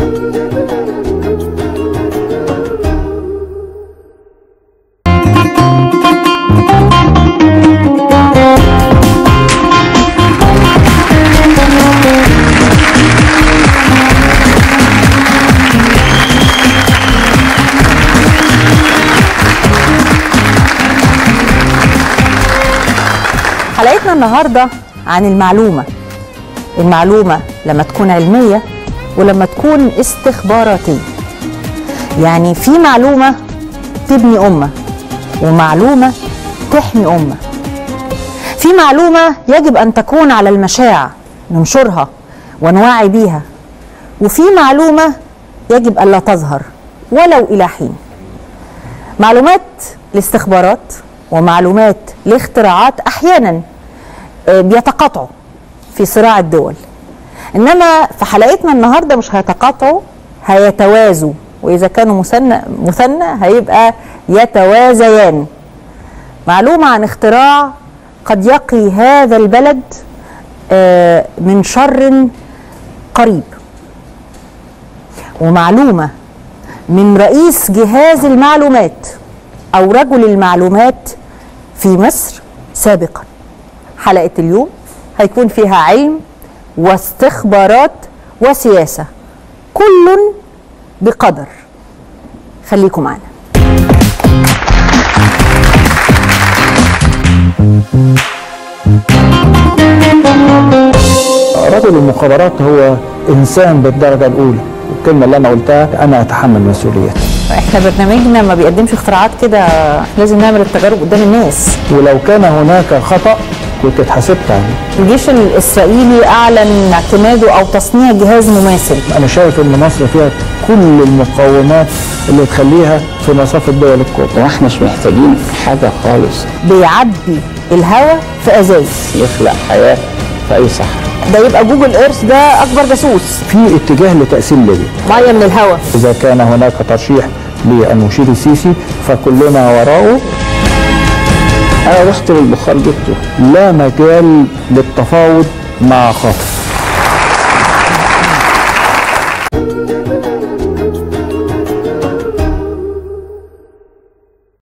حلقتنا النهارده عن المعلومه المعلومه لما تكون علميه ولما تكون استخباراتيه يعني في معلومه تبني امه ومعلومه تحمي امه في معلومه يجب ان تكون على المشاع ننشرها ونوعي بيها وفي معلومه يجب الا تظهر ولو الى حين معلومات الاستخبارات ومعلومات الاختراعات احيانا آه، بيتقاطعوا في صراع الدول انما في حلقتنا النهارده مش هيتقاطعوا هيتوازوا واذا كانوا مثنى مثنى هيبقى يتوازيان معلومه عن اختراع قد يقي هذا البلد آه، من شر قريب ومعلومه من رئيس جهاز المعلومات او رجل المعلومات في مصر سابقا حلقه اليوم هيكون فيها علم واستخبارات وسياسه كل بقدر خليكم معنا رجل المخابرات هو انسان بالدرجه الاولى الكلمه اللي انا قلتها انا اتحمل مسؤوليتها احنا برنامجنا ما بيقدمش اختراعات كده لازم نعمل التجارب قدام الناس ولو كان هناك خطا كنت اتحاسبت عليه الجيش الاسرائيلي اعلن اعتماده او تصنيع جهاز مماثل انا شايف ان مصر فيها كل المقومات اللي تخليها في مصاف الدول الكبرى واحنا مش محتاجين حاجه خالص بيعبي الهواء في ازاز يخلق حياه في اي صحراء ده يبقى جوجل ايرث ده اكبر جاسوس في اتجاه لتاثير ليبيا ميه من الهواء اذا كان هناك ترشيح للمشير السيسي فكلنا وراءه انا رحت للبخار جبته لا مجال للتفاوض مع خاطر